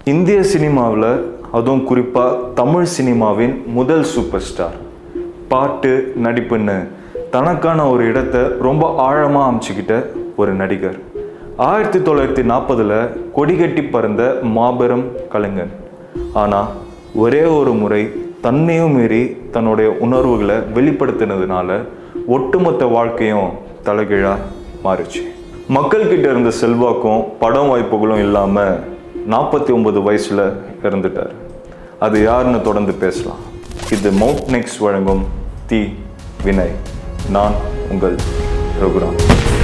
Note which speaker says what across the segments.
Speaker 1: இந்திய சினிமாவில் அதுவும் குறிப்பாக தமிழ் சினிமாவின் முதல் சூப்பர் ஸ்டார் பாட்டு நடிப்புன்னு தனக்கான ஒரு இடத்தை ரொம்ப ஆழமாக அமைச்சுக்கிட்ட ஒரு நடிகர் ஆயிரத்தி தொள்ளாயிரத்தி நாற்பதில் கொடிகட்டி பறந்த மாபெரும் கலைஞன் ஆனால் ஒரே ஒரு முறை தன்னையும் மீறி தன்னுடைய உணர்வுகளை வெளிப்படுத்தினதுனால ஒட்டுமொத்த வாழ்க்கையும் தலைகீழாக மாறுச்சு மக்கள்கிட்ட இருந்த செல்வாக்கும் படம் வாய்ப்புகளும் இல்லாமல் நாற்பத்தி ஒன்பது வயசில் இறந்துட்டார் அது யாருன்னு தொடர்ந்து பேசலாம் இது மவுண்ட் நெக்ஸ் வழங்கும் தி வினய் நான் உங்கள் ரகுராம்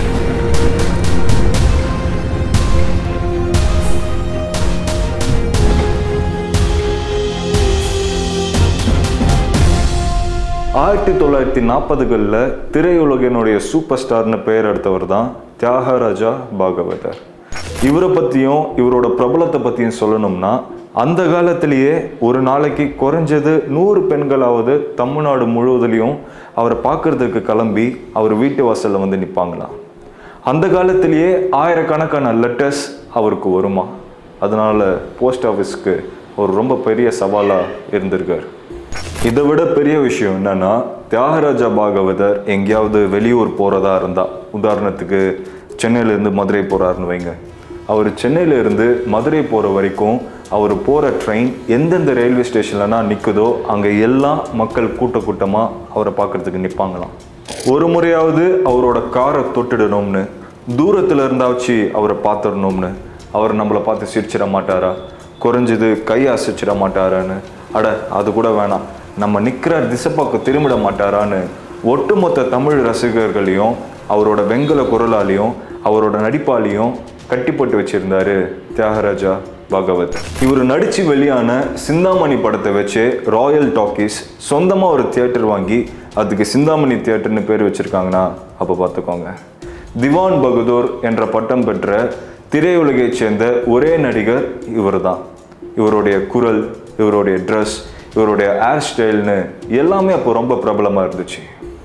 Speaker 1: ஆயிரத்தி தொள்ளாயிரத்தி நாற்பதுகளில் திரையுலகினுடைய சூப்பர் ஸ்டார்னு பெயர் எடுத்தவர் தான் தியாகராஜா பாகவதர் இவரை பற்றியும் இவரோட பிரபலத்தை பற்றியும் சொல்லணும்னா அந்த காலத்திலேயே ஒரு நாளைக்கு குறைஞ்சது நூறு பெண்களாவது தமிழ்நாடு முழுவதுலையும் அவரை பார்க்கறதுக்கு கிளம்பி அவர் வீட்டு வாசலில் வந்து நிற்பாங்களாம் அந்த காலத்திலேயே ஆயிரக்கணக்கான லெட்டர்ஸ் அவருக்கு வருமா அதனால போஸ்ட் ஆஃபீஸ்க்கு ஒரு ரொம்ப பெரிய சவாலாக இருந்திருக்கார் இதை விட பெரிய விஷயம் என்னன்னா தியாகராஜா பாகவதர் எங்கேயாவது வெளியூர் போகிறதா இருந்தா உதாரணத்துக்கு சென்னையிலேருந்து மதுரை போகிறாருன்னு வைங்க அவர் சென்னையிலேருந்து மதுரை போகிற வரைக்கும் அவர் போகிற ட்ரெயின் எந்தெந்த ரயில்வே ஸ்டேஷன்லனா நிற்குதோ அங்கே எல்லாம் மக்கள் கூட்ட கூட்டமாக அவரை பார்க்கறதுக்கு நிற்பாங்களாம் ஒரு முறையாவது அவரோட காரை தொட்டுடணும்னு தூரத்தில் இருந்தாச்சு அவரை பார்த்துடணும்னு அவர் நம்மளை பார்த்து சிரிச்சிட மாட்டாரா குறைஞ்சது கை அசைச்சிட மாட்டாரான்னு அட அது கூட வேணாம் நம்ம நிற்கிற திசை பக்கம் திரும்பிட மாட்டாரான்னு ஒட்டுமொத்த தமிழ் ரசிகர்களையும் அவரோட வெங்கல குரலாலையும் அவரோட நடிப்பாலையும் கட்டிப்பட்டு வச்சிருந்தாரு தியாகராஜா பாகவத் இவர் நடிச்சு வெளியான சிந்தாமணி படத்தை வச்சு ராயல் டாக்கீஸ் சொந்தமா ஒரு தியேட்டர் வாங்கி அதுக்கு சிந்தாமணி தியேட்டர்னு பேர் வச்சிருக்காங்கன்னா அப்போ பார்த்துக்கோங்க திவான் பகதூர் என்ற பட்டம் பெற்ற திரையுலகைச் சேர்ந்த ஒரே நடிகர் இவர்தான் இவருடைய குரல் இவருடைய ட்ரெஸ் இவருடைய ஹேர் ஸ்டைல்னு எல்லாமே அப்போ ரொம்ப பிரபலமாக இருந்துச்சு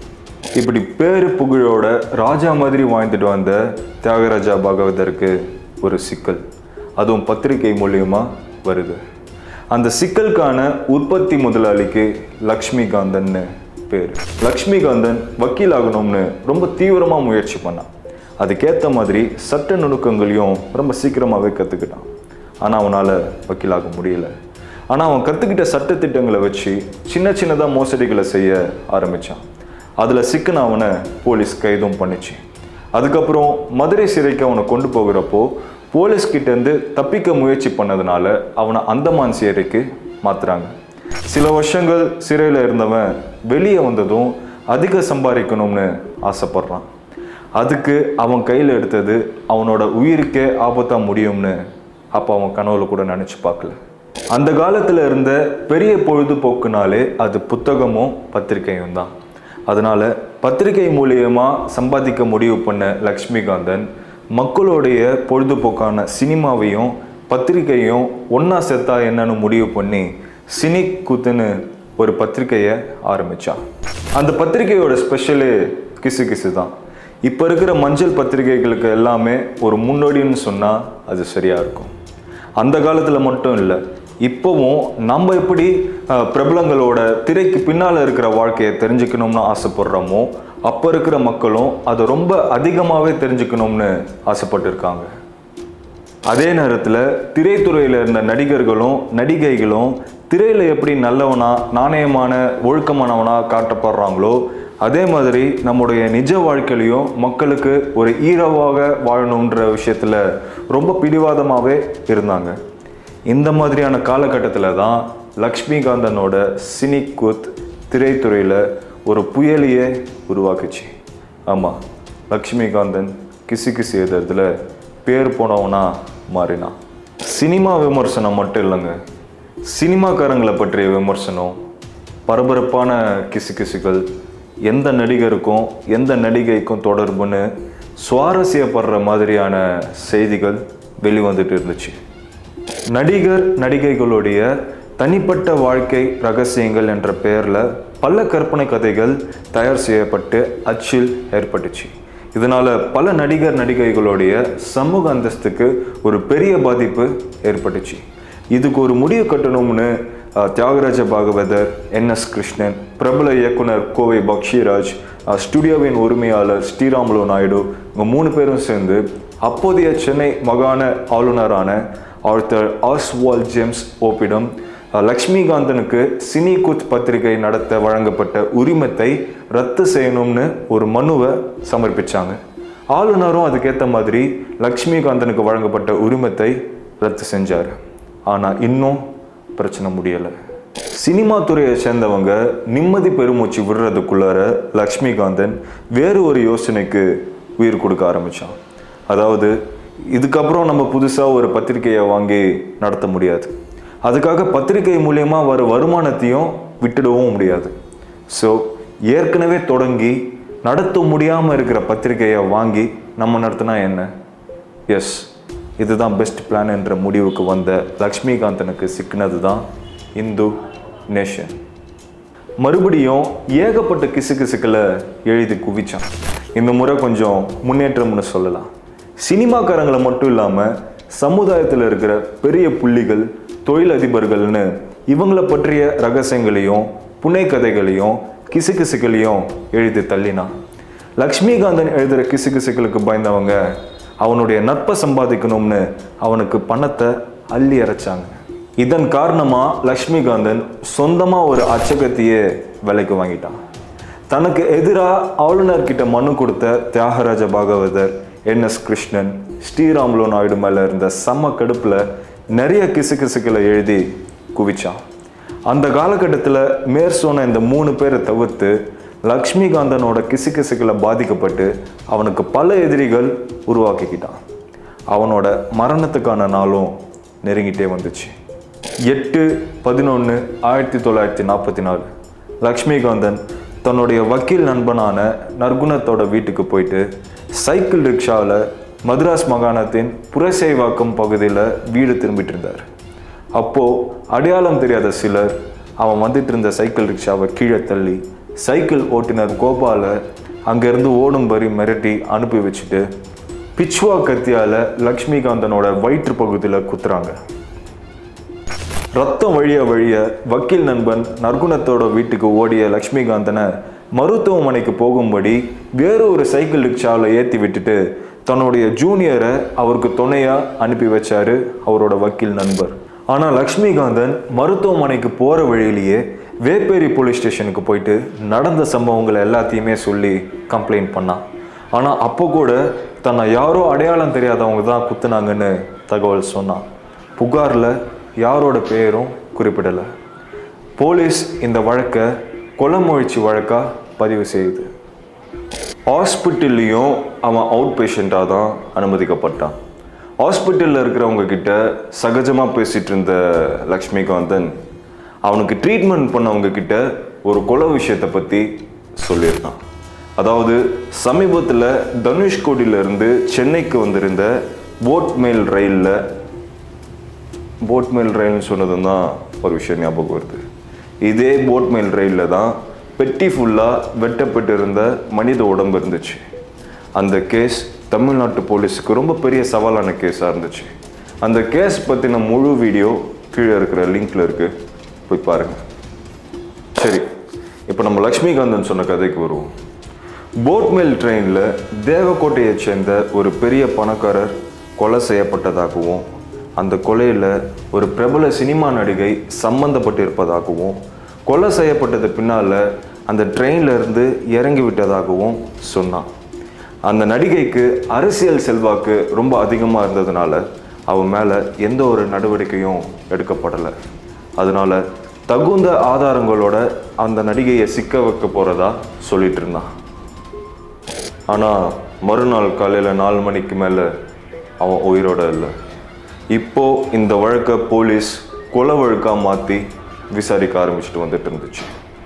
Speaker 1: இப்படி பேரு புகழோட ராஜா மாதிரி வாழ்ந்துட்டு வந்த தியாகராஜா பாகவதருக்கு ஒரு சிக்கல் அதுவும் பத்திரிகை மூலியமா வருது அந்த சிக்கலுக்கான உற்பத்தி முதலாளிக்கு லக்ஷ்மிகாந்தன்னு பேர் லக்ஷ்மிகாந்தன் வக்கீல் ஆகணும்னு ரொம்ப தீவிரமாக முயற்சி பண்ணான் அதுக்கேற்ற மாதிரி சட்ட நுணுக்கங்களையும் ரொம்ப சீக்கிரமாகவே கற்றுக்கிட்டான் ஆனால் அவனால் வக்கீலாக முடியல ஆனால் அவன் கற்றுக்கிட்ட சட்டத்திட்டங்களை வச்சு சின்ன சின்னதாக மோசடிகளை செய்ய ஆரம்பித்தான் அதில் சிக்கன அவனை போலீஸ் கைதும் பண்ணிச்சு அதுக்கப்புறம் மதுரை சிறைக்கு அவனை கொண்டு போகிறப்போ போலீஸ் கிட்டேருந்து தப்பிக்க முயற்சி பண்ணதுனால அவனை அந்தமான் சிறைக்கு மாத்துறாங்க சில வருஷங்கள் சிறையில் இருந்தவன் வெளியே வந்ததும் அதிக சம்பாதிக்கணும்னு ஆசைப்படுறான் அதுக்கு அவன் கையில் எடுத்தது அவனோட உயிருக்கே ஆபத்தாக முடியும்னு அப்போ அவன் கனவுல கூட நினச்சி பார்க்கல அந்த காலத்தில் இருந்த பெரிய பொழுதுபோக்குனாலே அது புத்தகமும் பத்திரிகையும் தான் அதனால பத்திரிகை மூலியமா சம்பாதிக்க முடிவு பண்ண லக்ஷ்மிகாந்தன் மக்களுடைய பொழுதுபோக்கான சினிமாவையும் பத்திரிகையும் ஒன்றா சேர்த்தா என்னன்னு முடிவு பண்ணி சினி கூத்துன்னு ஒரு பத்திரிகையை ஆரம்பித்தான் அந்த பத்திரிகையோட ஸ்பெஷலு கிசு கிசு தான் இப்போ இருக்கிற மஞ்சள் பத்திரிகைகளுக்கு எல்லாமே ஒரு முன்னோடின்னு சொன்னால் அது சரியாக இருக்கும் அந்த காலத்தில் மட்டும் இல்லை இப்போவும் நம்ம எப்படி அஹ், பிரபலங்களோட திரைக்கு பின்னால் இருக்கிற வாழ்க்கையை தெரிஞ்சுக்கணும்னு ஆசைப்படுறோமோ அப்போ இருக்கிற மக்களும் அதை ரொம்ப அதிகமாகவே தெரிஞ்சுக்கணும்னு ஆசைப்பட்டிருக்காங்க அதே நேரத்தில் திரைத்துறையில் இருந்த நடிகர்களும் நடிகைகளும் திரையில் எப்படி நல்லவனா நாணயமான ஒழுக்கமானவனா காட்டப்படுறாங்களோ அதே மாதிரி நம்முடைய நிஜ வாழ்க்கையிலையும் மக்களுக்கு ஒரு ஈரவாக வாழணுன்ற விஷயத்தில் ரொம்ப பிடிவாதமாகவே இருந்தாங்க இந்த மாதிரியான காலகட்டத்தில் தான் லக்ஷ்மிகாந்தனோட சினி குத் திரைத்துறையில் ஒரு புயலையே உருவாக்குச்சு ஆமாம் லக்ஷ்மிகாந்தன் கிசு கிசு எழுதுறதுல பேர் போனவனா மாறினான் சினிமா விமர்சனம் மட்டும் இல்லைங்க சினிமாக்காரங்களை பற்றிய விமர்சனம் பரபரப்பான கிசுகிசுகள் எந்த நடிகருக்கும் எந்த நடிகைக்கும் தொடர்புன்னு சுவாரஸ்யப்படுற மாதிரியான செய்திகள் வெளிவந்துட்டு இருந்துச்சு நடிகர் நடிகைகளுடைய தனிப்பட்ட வாழ்க்கை ரகசியங்கள் என்ற பெயரில் பல கற்பனை கதைகள் தயார் செய்யப்பட்டு அச்சில் ஏற்பட்டுச்சு இதனால பல நடிகர் நடிகைகளுடைய சமூக அந்தஸ்துக்கு ஒரு பெரிய பாதிப்பு ஏற்பட்டுச்சு இதுக்கு ஒரு முடிவு கட்டணும்னு அஹ், தியாகராஜ பாகவதர் என் எஸ் கிருஷ்ணன் பிரபல இயக்குனர் கோவை பக்ஷிராஜ் அஹ், ஸ்டுடியோவின் உரிமையாளர் ஸ்ரீராமுலு நாயுடு இவங்க மூணு பேரும் சேர்ந்து அப்போதைய சென்னை மாகாண ஆளுநரான ஆர்த்தர் ஆஸ்வால் ஜேம்ஸ் ஓப்பிடம் அஹ், லக்ஷ்மிகாந்தனுக்கு சினி குத் பத்திரிகை நடத்த வழங்கப்பட்ட உரிமத்தை ரத்து செய்யணும்னு ஒரு மனுவை சமர்ப்பிச்சாங்க ஆளுநரும் அதுக்கேற்ற மாதிரி லக்ஷ்மிகாந்தனுக்கு வழங்கப்பட்ட உரிமத்தை ரத்து செஞ்சார் ஆனால் இன்னும் பிரச்சனை முடியலை சினிமா துறையை சேர்ந்தவங்க நிம்மதி பெருமூச்சு விடுறதுக்குள்ளார லக்ஷ்மிகாந்தன் வேறு ஒரு யோசனைக்கு உயிர் கொடுக்க ஆரம்பித்தான் அதாவது இதுக்கப்புறம் நம்ம புதுசாக ஒரு பத்திரிக்கையை வாங்கி நடத்த முடியாது அதுக்காக பத்திரிகை மூலியமா வர வருமானத்தையும் விட்டுடவும் முடியாது ஸோ ஏற்கனவே தொடங்கி நடத்த முடியாமல் இருக்கிற பத்திரிகையை வாங்கி நம்ம நடத்தினா என்ன எஸ் இதுதான் பெஸ்ட் பிளான் என்ற முடிவுக்கு வந்த லக்ஷ்மிகாந்தனுக்கு சிக்கினது தான் இந்து நேஷன் மறுபடியும் ஏகப்பட்ட கிசுகிசுக்களை எழுதி குவிச்சான் இந்த முறை கொஞ்சம் முன்னேற்றம்னு சொல்லலாம் சினிமாக்காரங்களை மட்டும் இல்லாமல் சமுதாயத்தில் இருக்கிற பெரிய புள்ளிகள் தொழிலதிபர்கள்னு இவங்கள பற்றிய ரகசியங்களையும் புனை கதைகளையும் கிசுகிசுக்களையும் எழுதி தள்ளினான் லக்ஷ்மிகாந்தன் எழுதுகிற கிசுகிசுக்களுக்கு பயந்தவங்க அவனுடைய நட்பை சம்பாதிக்கணும்னு அவனுக்கு பணத்தை அள்ளி இறைச்சாங்க இதன் காரணமா லக்ஷ்மிகாந்தன் சொந்தமா ஒரு அச்சகத்தையே விலைக்கு வாங்கிட்டான் தனக்கு எதிராக ஆளுநர்கிட்ட மனு கொடுத்த தியாகராஜ பாகவதர் என் எஸ் கிருஷ்ணன் ஸ்ரீராமுலு நாயுடு மேல இருந்த செம்ம கடுப்புல நிறைய கிசுகிசுக்களை எழுதி குவிச்சான் அந்த காலகட்டத்தில் மேற் சொன்ன இந்த மூணு பேரை தவிர்த்து லக்ஷ்மிகாந்தனோட கிசுகிசுக்களை பாதிக்கப்பட்டு அவனுக்கு பல எதிரிகள் உருவாக்கிக்கிட்டான் அவனோட மரணத்துக்கான நாளும் நெருங்கிட்டே வந்துச்சு எட்டு பதினொன்று ஆயிரத்தி தொள்ளாயிரத்தி நாற்பத்தி நாலு லக்ஷ்மிகாந்தன் தன்னுடைய வக்கீல் நண்பனான நற்குணத்தோட வீட்டுக்கு போயிட்டு சைக்கிள் ரிக்ஷாவில் மദ്രാஸ் மாகாணத்தின் புரசேவாக்கம் பகுதியில் வீடு திரும்பிட்டு இருந்தார் அப்போது அடையாளம் தெரியாத சிலர் அவன் வந்துட்டு இருந்த சைக்கிள் ரிக்ஷாவை கீழே தள்ளி சைக்கிள் ஓட்டுநர் கோபால அங்கேருந்து ஓடும்படி மிரட்டி அனுப்பி வச்சுட்டு பிச்வா கத்தியால் லக்ஷ்மிகாந்தனோட வயிற்று பகுதியில் குத்துறாங்க ரத்தம் வழிய வழிய வக்கீல் நண்பன் நற்குணத்தோட வீட்டுக்கு ஓடிய லக்ஷ்மிகாந்தனை மருத்துவமனைக்கு போகும்படி வேற ஒரு சைக்கிள் ரிக்ஷாவில் ஏற்றி விட்டுட்டு தன்னுடைய ஜூனியரை அவருக்கு துணையா அனுப்பி வச்சாரு அவரோட வக்கீல் நண்பர் ஆனால் லக்ஷ்மிகாந்தன் மருத்துவமனைக்கு போகிற வழியிலேயே வேப்பேரி போலீஸ் ஸ்டேஷனுக்கு போயிட்டு நடந்த சம்பவங்களை எல்லாத்தையுமே சொல்லி கம்ப்ளைண்ட் பண்ணான் ஆனால் அப்போ கூட தன்னை யாரோ அடையாளம் தெரியாதவங்க தான் குத்துனாங்கன்னு தகவல் சொன்னான் புகாரில் யாரோட பேரும் குறிப்பிடலை போலீஸ் இந்த வழக்கை கொலை முயற்சி வழக்கா பதிவு செய்யுது ஹாஸ்பிட்டல்லையும் அவன் அவுட் பேஷண்ட்டாக தான் அனுமதிக்கப்பட்டான் ஹாஸ்பிட்டலில் இருக்கிறவங்க கிட்ட சகஜமாக பேசிட்டு இருந்த லக்ஷ்மிகாந்தன் அவனுக்கு ட்ரீட்மெண்ட் பண்ணவங்க கிட்ட ஒரு கொலை விஷயத்தை பற்றி சொல்லியிருந்தான் அதாவது சமீபத்தில் தனுஷ்கோடியிலிருந்து சென்னைக்கு வந்திருந்த போட்மெயில் ரயிலில் போட்மெயில் ரயில்னு சொன்னதும் தான் ஒரு விஷயம் ஞாபகம் வருது இதே போட்மெயில் ரயிலில் தான் பெட்டி ஃபுல்லாக வெட்டப்பட்டு இருந்த மனித உடம்பு இருந்துச்சு அந்த கேஸ் தமிழ்நாட்டு போலீஸுக்கு ரொம்ப பெரிய சவாலான கேஸாக இருந்துச்சு அந்த கேஸ் பற்றின முழு வீடியோ கீழே இருக்கிற லிங்க்ல இருக்கு போய் பாருங்க சரி இப்போ நம்ம லக்ஷ்மிகாந்தன் சொன்ன கதைக்கு வருவோம் போட்மெயில் ட்ரெயினில் தேவக்கோட்டையைச் சேர்ந்த ஒரு பெரிய பணக்காரர் கொலை செய்யப்பட்டதாகவும் அந்த கொலையில் ஒரு பிரபல சினிமா நடிகை சம்பந்தப்பட்டிருப்பதாகவும் கொலை செய்யப்பட்டது பின்னால் அந்த ட்ரெயின்ல இருந்து இறங்கி விட்டதாகவும் சொன்னான் அந்த நடிகைக்கு அரசியல் செல்வாக்கு ரொம்ப அதிகமாக இருந்ததுனால அவன் மேலே எந்த ஒரு நடவடிக்கையும் எடுக்கப்படலை அதனால தகுந்த ஆதாரங்களோட அந்த நடிகையை சிக்க வைக்க போகிறதா சொல்லிட்டு இருந்தான் ஆனால் மறுநாள் காலையில் நாலு மணிக்கு மேலே அவன் உயிரோட இல்லை இப்போ இந்த வழக்கை போலீஸ் கொலை வழக்காக மாற்றி விசாரிக்க ஆரம்பிச்சுட்டு வந்துட்டு இருந்துச்சு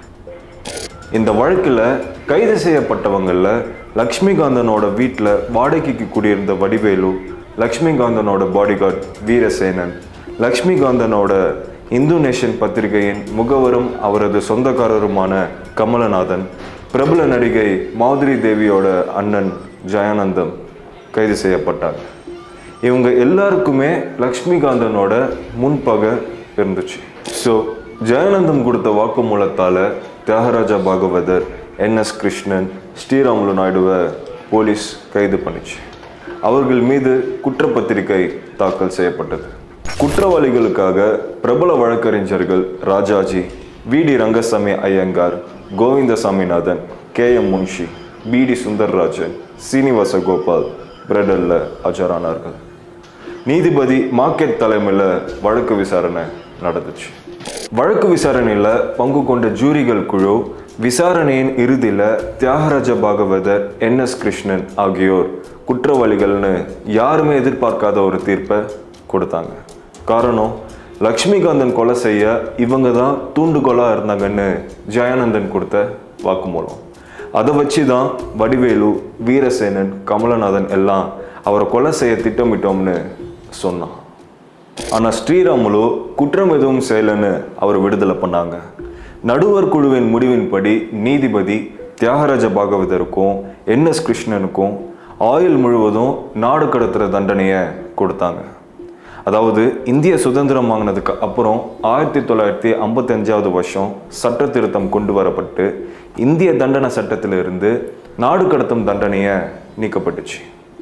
Speaker 1: இந்த வழக்கில் கைது செய்யப்பட்டவங்களில் லக்ஷ்மிகாந்தனோட வீட்டில் வாடகைக்கு குடியிருந்த வடிவேலு லக்ஷ்மிகாந்தனோட பாடிகார்ட் வீரசேனன் லக்ஷ்மிகாந்தனோட இந்து நேஷன் பத்திரிகையின் முகவரும் அவரது சொந்தக்காரருமான கமலநாதன் பிரபல நடிகை மாதுரி தேவியோட அண்ணன் ஜெயானந்தம் கைது செய்யப்பட்டாங்க இவங்க எல்லாருக்குமே லக்ஷ்மிகாந்தனோட முன்பகை இருந்துச்சு ஸோ ஜெயானந்தம் கொடுத்த வாக்குமூலத்தால் தியாகராஜா பாகவதர் என்எஸ் கிருஷ்ணன் ஸ்ரீராமுலு நாயுடுவை போலீஸ் கைது பண்ணிச்சு அவர்கள் மீது குற்றப்பத்திரிகை தாக்கல் செய்யப்பட்டது குற்றவாளிகளுக்காக பிரபல வழக்கறிஞர்கள் Rajaji V T Rangasami Iyengar Govindaswaminathan K M Munshi P T Sundarrajan Srinivasa Gopal பிரெடல்ல ஆஜரானார்கள் நீதிபதி மார்க்கெட் தலைமையில் வழக்கு விசாரணை நடந்துச்சு வழக்கு விசாரணையில் பங்கு கொண்ட ஜூரிகள் குழு விசாரணையின் இறுதியில் தியாகராஜ பாகவதர் என் எஸ் கிருஷ்ணன் ஆகியோர் குற்றவாளிகள்னு யாருமே எதிர்பார்க்காத ஒரு தீர்ப்பை கொடுத்தாங்க காரணம் லக்ஷ்மிகாந்தன் கொலை செய்ய இவங்க தான் தூண்டுகோலாக இருந்தாங்கன்னு ஜெயானந்தன் கொடுத்த வாக்குமூலம் அதை வச்சு தான் வடிவேலு வீரசேனன் கமலநாதன் எல்லாம் அவரை கொலை செய்ய திட்டமிட்டோம்னு சொன்னான் ஆனால் ஸ்ரீராமுலு குற்றம் எதுவும் செய்யலைன்னு அவர் விடுதலை பண்ணாங்க நடுவர் குழுவின் முடிவின்படி நீதிபதி தியாகராஜ பாகவதருக்கும் என் எஸ் கிருஷ்ணனுக்கும் ஆயுள் முழுவதும் நாடு கடத்துகிற தண்டனையை கொடுத்தாங்க அதாவது இந்திய சுதந்திரம் வாங்கினதுக்கு அப்புறம் ஆயிரத்தி தொள்ளாயிரத்தி ஐம்பத்தஞ்சாவது வருஷம் சட்ட திருத்தம் கொண்டு வரப்பட்டு இந்திய தண்டனை சட்டத்திலிருந்து நாடு கடத்தும் தண்டனையை நீக்கப்பட்டுச்சு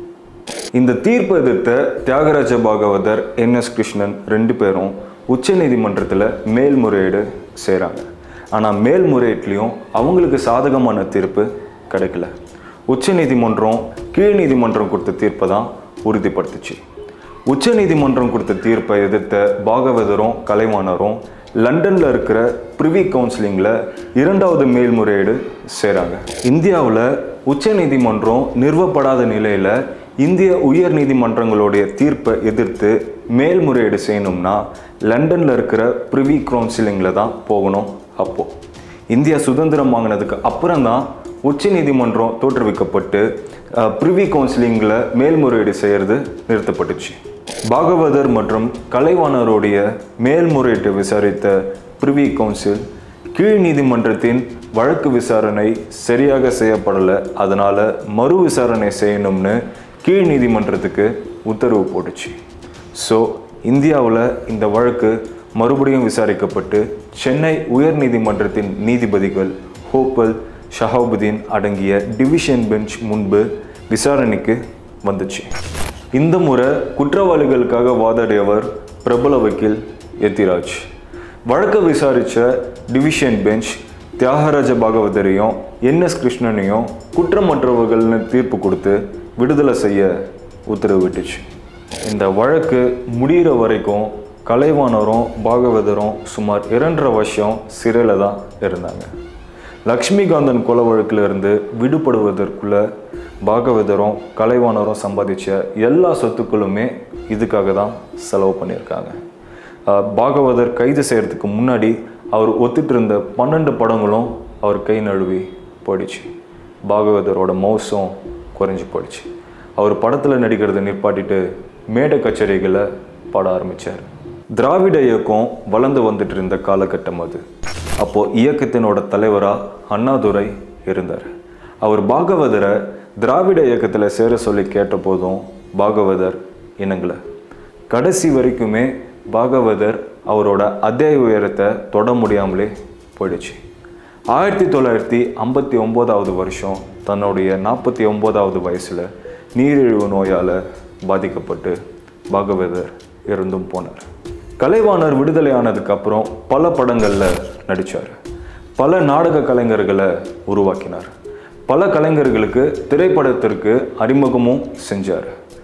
Speaker 1: இந்த தீர்ப்பை எதிர்த்த தியாகராஜ பாகவதர் என் எஸ் கிருஷ்ணன் ரெண்டு பேரும் உச்ச நீதிமன்றத்தில் மேல்முறையீடு செய்கிறாங்க ஆனால் மேல்முறையீட்லேயும் அவங்களுக்கு சாதகமான தீர்ப்பு கிடைக்கல உச்ச நீதிமன்றம் கீழ் நீதிமன்றம் கொடுத்த தீர்ப்பை தான் உறுதிப்படுத்துச்சு உச்ச நீதிமன்றம் கொடுத்த தீர்ப்பை எதிர்த்த பாகவதரும் கலைவாணரும் லண்டனில் இருக்கிற ப்ரிவி கவுன்சிலிங்கில் இரண்டாவது மேல்முறையீடு செய்கிறாங்க இந்தியாவில் உச்ச நீதிமன்றம் நிறுவப்படாத நிலையில் இந்திய உயர் நீதிமன்றங்களுடைய தீர்ப்பை எதிர்த்து மேல்முறையீடு செய்யணும்னா லண்டனில் இருக்கிற ப்ரிவி கவுன்சிலிங்கில் தான் போகணும் அப்போது இந்தியா சுதந்திரம் வாங்கினதுக்கு அப்புறம் தான் உச்ச நீதிமன்றம் தோற்றுவிக்கப்பட்டு ப்ரிவி கவுன்சிலிங்கில் மேல்முறையீடு செய்கிறது நிறுத்தப்பட்டுச்சு பாகவதர் மற்றும் கலைவாணருடைய மேல்முறையீட்டை விசாரித்த ப்ரிவி கவுன்சில் கீழ் நீதிமன்றத்தின் வழக்கு விசாரணை சரியாக செய்யப்படலை அதனால் மறு விசாரணை செய்யணும்னு கீழ் நீதிமன்றத்துக்கு உத்தரவு போட்டுச்சு ஸோ இந்தியாவில் இந்த வழக்கு மறுபடியும் விசாரிக்கப்பட்டு சென்னை உயர்நீதிமன்றத்தின் நீதிபதிகள் ஹோப்பல் ஷஹாபுதீன் அடங்கிய டிவிஷன் பெஞ்ச் முன்பு விசாரணைக்கு வந்துச்சு இந்த முறை குற்றவாளிகளுக்காக வாதாடியவர் பிரபல வக்கீல் எத்திராஜ் வழக்கை விசாரித்த டிவிஷன் பெஞ்ச் தியாகராஜ பாகவதரையும் என் எஸ் கிருஷ்ணனையும் குற்றமற்றவர்கள்னு தீர்ப்பு கொடுத்து விடுதலை செய்ய உத்தரவிட்டுச்சு இந்த வழக்கு முடிகிற வரைக்கும் கலைவாணரும் பாகவதரும் சுமார் இரண்டரை வருஷம் சிறையில் தான் இருந்தாங்க லக்ஷ்மிகாந்தன் கொலை வழக்கிலிருந்து விடுபடுவதற்குள்ள பாகவதரும் கலைவாணரும் சம்பாதிச்ச எல்லா சொத்துக்களுமே இதுக்காக தான் செலவு பண்ணியிருக்காங்க அஹ் பாகவதர் கைது செய்கிறதுக்கு முன்னாடி அவர் ஒத்துட்டு இருந்த பன்னெண்டு படங்களும் அவர் கை நழுவி போயிடுச்சு பாகவதரோட மவுசும் குறைஞ்சி போயிடுச்சு அவர் படத்தில் நடிக்கிறத நிப்பாட்டிட்டு மேடை கச்சேரிகளை பாட ஆரம்பித்தார் திராவிட இயக்கம் வளர்ந்து வந்துட்டு இருந்த காலகட்டம் அது அப்போது இயக்கத்தினோட தலைவராக அண்ணாதுரை இருந்தார் அவர் பாகவதரை திராவிட இயக்கத்தில் சேர சொல்லி கேட்டபோதும் பாகவதர் இணங்கலை கடைசி வரைக்குமே பாகவதர் அவரோட அதே உயரத்தை தொட முடியாமலே போயிடுச்சு ஆயிரத்தி தொள்ளாயிரத்தி ஐம்பத்தி ஒம்போதாவது வருஷம் தன்னுடைய நாற்பத்தி ஒம்போதாவது வயசில் நீரிழிவு நோயால் பாதிக்கப்பட்டு பாகவதர் இறந்தும் போனார் கலைவாணர் விடுதலை ஆனதுக்கு அப்புறம் பல படங்களில் நடித்தார் பல நாடக கலைஞர்களை உருவாக்கினார் பல கலைஞர்களுக்கு திரைப்படத்திற்கு அறிமுகமும் செஞ்சார்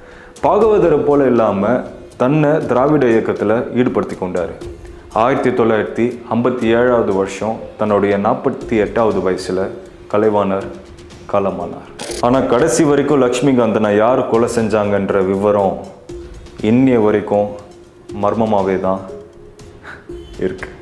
Speaker 1: பாகவதரை போல இல்லாமல் தன்னை திராவிட இயக்கத்தில் ஈடுபடுத்தி கொண்டார் ஆயிரத்தி தொள்ளாயிரத்தி ஐம்பத்தி ஏழாவது வருஷம் தன்னுடைய நாற்பத்தி எட்டாவது வயசில் கலைவாணர் காலமானார் ஆனால் கடைசி வரைக்கும் லக்ஷ்மிகாந்தனை யார் கொலை செஞ்சாங்கன்ற விவரம் இன்னிய வரைக்கும் மர்மமாகவே தான் இருக்கு